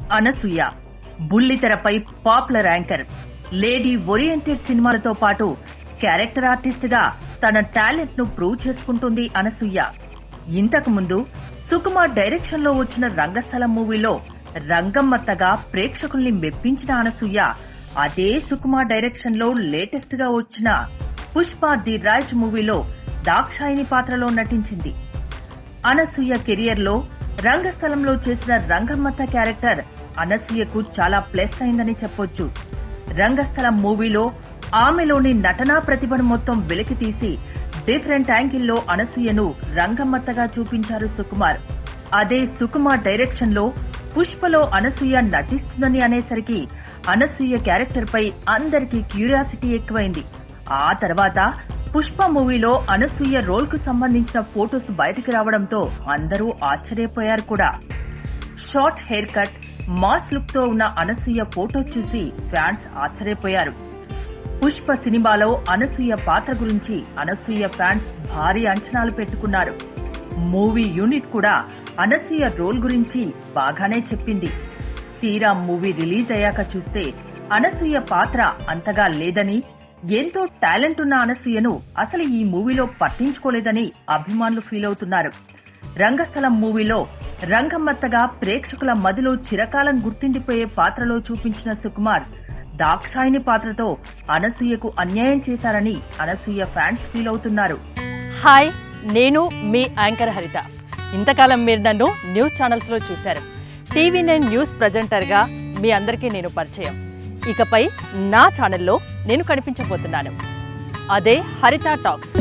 అనసూయ బుల్లితెరపై popular anchor lady oriented సినిమాలతో పాటు క్యారెక్టర్ ఆర్టిస్ట్ గా తన టాలెంట్ ను ప్రూవ్ చేసుకుంటుంది అనసూయ ఇంతకు ముందు సుకుమార్ డైరెక్షన్ లో వచ్చిన రంగస్థలం మూవీలో రంగమ్మత్తగా ప్రేక్షకుల్ని మెప్పించిన అనసూయ అదే సుకుమార్ డైరెక్షన్ లో లేటెస్ట్ గా వచ్చిన పుష్ప ది రాజ్ మూవీలో దాక్షాయిని పాత్రలో నటించింది అనసూయ కెరియర్ లో రంగస్థలంలో చేసిన రంగమ్మత్త క్యారెక్టర్ అనసూయకు చాలా ప్లస్ అయిందని చెప్పొచ్చు రంగస్థలం మూవీలో ఆమెలోని నటనా ప్రతిభను మొత్తం వెలికి తీసి డిఫరెంట్ యాంగిల్లో అనసూయను రంగమ్మత్తగా చూపించారు సుకుమార్ అదే సుకుమార్ డైరెక్షన్ లో పుష్పలో అనసూయ నటిస్తుందని అనేసరికి అనసూయ క్యారెక్టర్ పై అందరికీ క్యూరియాసిటీ ఎక్కువైంది ఆ తర్వాత పుష్ప మూవీలో అనసూయ రోల్ కు సంబంధించిన ఫోటోస్ బయటకు రావడంతో అందరూ ఆశ్చర్యపోయారు కూడా short hair cut mass look తో ఉన్న అనసూయ ఫోటో చూసి ఫ్యాన్స్ ఆశ్చర్యపోయారు పుష్ప సినిమాలో అనసూయ పాత్ర గురించి అనసూయ ఫ్యాన్స్ భారీ అంచనాలు పెట్టుకున్నారు మూవీ యూనిట్ కూడా అనసూయ రోల్ గురించి బాగానే చెప్పింది తీరా మూవీ రిలీజ్ అయ్యాక చూస్తే అనసూయ పాత్ర అంతగా లేదని ఎంతో టాలెంట్ ఉన్న అనసూయను అసలు ఈ మూవీలో పట్టించుకోలేదని అభిమానులు ఫీల్ అవుతున్నారు రంగస్థలం మూవీలో రంగమ్మత్తగా ప్రేక్షకుల మదిలో చిరకాలం గుర్తుండిపోయే పాత్రలో చూపించిన సుకుమార్ దాక్షాయిని పాత్రతో అనసూయకు అన్యాయం చేశారని అనసూయ ఫ్యాన్స్ ఫీల్ అవుతున్నారు హాయ్ నేను మీ యాంకర్ హరిత ఇంతకాలం మీరు నన్ను న్యూస్ ఛానల్స్లో చూశారు టీవీ నైన్ న్యూస్ ప్రజెంటర్గా మీ అందరికీ నేను పరిచయం ఇకపై నా ఛానల్లో నేను కనిపించబోతున్నాను అదే హరిత టాక్స్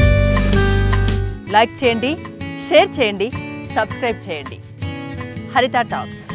లైక్ చేయండి షేర్ చేయండి సబ్స్క్రైబ్ చేయండి హరిత టాక్స్